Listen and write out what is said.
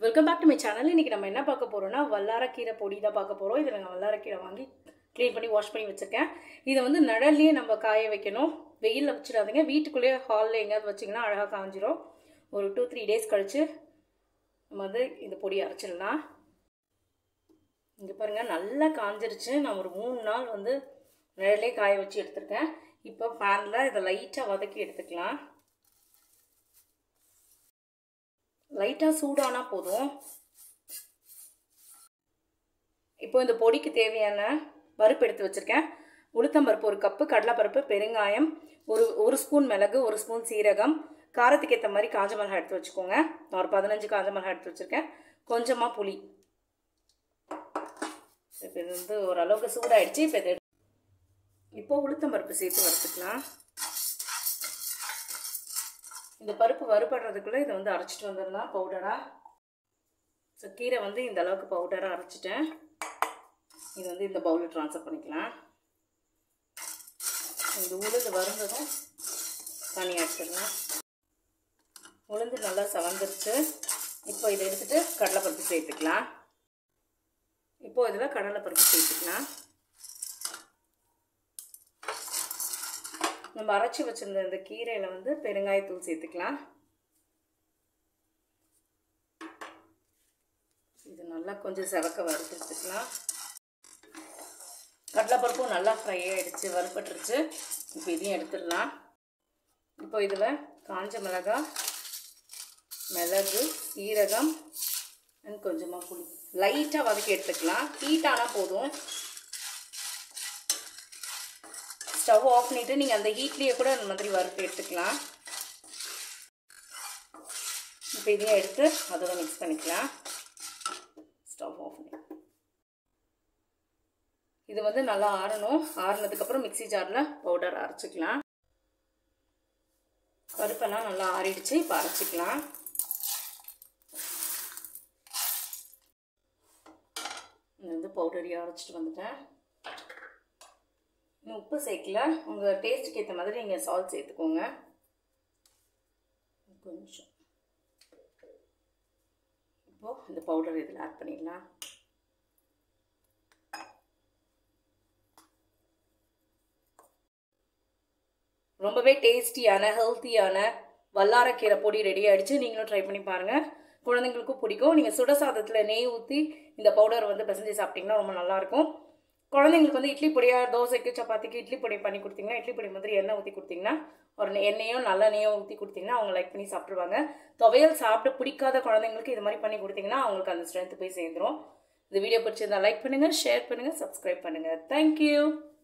welcome back to my channel இன்றைக்கி நம்ம என்ன பார்க்க போகிறோம்னா வல்லாரக்கீரை பொடி தான் பார்க்க போகிறோம் இதில் நான் வல்லாரக்கீரை வாங்கி க்ளீன் பண்ணி வாஷ் பண்ணி வச்சுருக்கேன் இதை வந்து நிழல்லையே நம்ம காய வைக்கணும் வெயிலில் வச்சிடாதீங்க வீட்டுக்குள்ளேயே ஹாலில் எங்கேயாவது வச்சிங்கன்னா அழகாக காஞ்சிரும் ஒரு டூ த்ரீ டேஸ் கழித்து நம்ம வந்து இந்த பொடி அரைச்சிடலாம் இங்கே பாருங்கள் நல்லா காஞ்சிருச்சு நான் ஒரு மூணு நாள் வந்து நிழலே காய வச்சு எடுத்திருக்கேன் இப்போ பேனில் இதை லைட்டாக வதக்கி எடுத்துக்கலாம் லைட்டாக சூடானா போதும் இப்போ இந்த பொடிக்கு தேவையான பருப்பு எடுத்து வச்சுருக்கேன் உளுத்தம்பருப்பு ஒரு கப்பு கடலைப்பருப்பு பெருங்காயம் ஒரு ஒரு ஸ்பூன் மிளகு ஒரு ஸ்பூன் சீரகம் காரத்துக்கு ஏற்ற மாதிரி காஞ்ச மிளகாய் எடுத்து வச்சுக்கோங்க நான் ஒரு பதினஞ்சு காஞ்ச மிளகாய் எடுத்து வச்சுருக்கேன் கொஞ்சமாக புளி இப்போ இது வந்து ஓரளவுக்கு சூடாயிடுச்சு இப்போ இது இப்போ உளுத்தம்பருப்பு சேர்த்து வறுத்துக்கலாம் இந்த பருப்பு வறுபடுறதுக்குள்ளே இதை வந்து அரைச்சிட்டு வந்துடலாம் பவுடராக ஸோ கீரை வந்து இந்த அளவுக்கு பவுடராக அரைச்சிட்டேன் இது வந்து இந்த பவுலில் ட்ரான்ஸ்ஃபர் பண்ணிக்கலாம் இந்த உளுந்து வருந்ததும் தனியாக எடுத்துடலாம் உளுந்து நல்லா சவந்துருச்சு இப்போ இதை எடுத்துகிட்டு கடலைப்பருப்பு சேர்த்துக்கலாம் இப்போது இதில் கடலைப்பருப்பு சேர்த்துக்கலாம் நம்ம அரைச்சி வச்சுருந்த இந்த கீரையில் வந்து பெருங்காயத்தூள் சேர்த்துக்கலாம் இது நல்லா கொஞ்சம் செவக்க வறுத்து எடுத்துக்கலாம் கடலைப்பருப்பும் நல்லா ஃப்ரை ஆகிடுச்சு வறுப்பட்டுருச்சு இப்போ இதையும் எடுத்துடலாம் இப்போ இதில் காஞ்ச மிளகாய் மிளகு சீரகம் அண்ட் கொஞ்சமாக புளி லைட்டாக வதக்கி எடுத்துக்கலாம் ஹீட் ஆனால் போதும் ஸ்டவ் ஆஃப் பண்ணிவிட்டு நீங்கள் அந்த ஹீட்லேயே கூட அந்த மாதிரி வறுத்து எடுத்துக்கலாம் இப்போ இதையும் எடுத்து அதோட மிக்ஸ் பண்ணிக்கலாம் ஸ்டவ் ஆஃப் பண்ணி இது வந்து நல்லா ஆறணும் ஆறுனதுக்கப்புறம் மிக்சி ஜாரில் பவுடர் அரைச்சிக்கலாம் பருப்பெல்லாம் நல்லா ஆறிடுச்சு இப்போ அரைச்சிக்கலாம் இது வந்து பவுடரையும் அரைச்சிட்டு வந்துட்டேன் இன்னும் உப்பு சேர்க்கல உங்கள் டேஸ்ட்டுக்கு ஏற்ற மாதிரி நீங்கள் சால்ட் சேர்த்துக்கோங்க கொஞ்சம் இப்போது இந்த பவுடர் இதில் ஆட் பண்ணிடலாம் ரொம்பவே டேஸ்டியான ஹெல்த்தியான வல்லாரக்கீரை பொடி ரெடி ஆகிடுச்சு நீங்களும் ட்ரை பண்ணி பாருங்கள் குழந்தைங்களுக்கும் பிடிக்கும் நீங்கள் சுட சாதத்தில் நெய் ஊற்றி இந்த பவுடர் வந்து பிசைஞ்சு சாப்பிட்டிங்கன்னா ரொம்ப நல்லாயிருக்கும் குழந்தைங்களுக்கு வந்து இட்லி பொடியாக தோசைக்கு சப்பாத்திக்கு இட்லி பொடி பண்ணி கொடுத்தீங்கன்னா இட்லி பொடி மாதிரி எண்ணெய் ஊற்றி கொடுத்தீங்கன்னா ஒரு எண்ணெயோ நல்லெண்ணெயோ ஊற்றி கொடுத்தீங்கன்னா அவங்க லைக் பண்ணி சாப்பிட்ருவாங்க துவையல் சாப்பிட்டு பிடிக்காத குழந்தைங்களுக்கு இது மாதிரி பண்ணி கொடுத்தீங்கன்னா அவங்களுக்கு அந்த ஸ்ட்ரென்த் போய் சேர்ந்துடும் இந்த வீடியோ பிடிச்சிருந்தா லைக் பண்ணுங்கள் ஷேர் பண்ணுங்கள் சப்ஸ்கிரைப் பண்ணுங்கள் தேங்க்யூ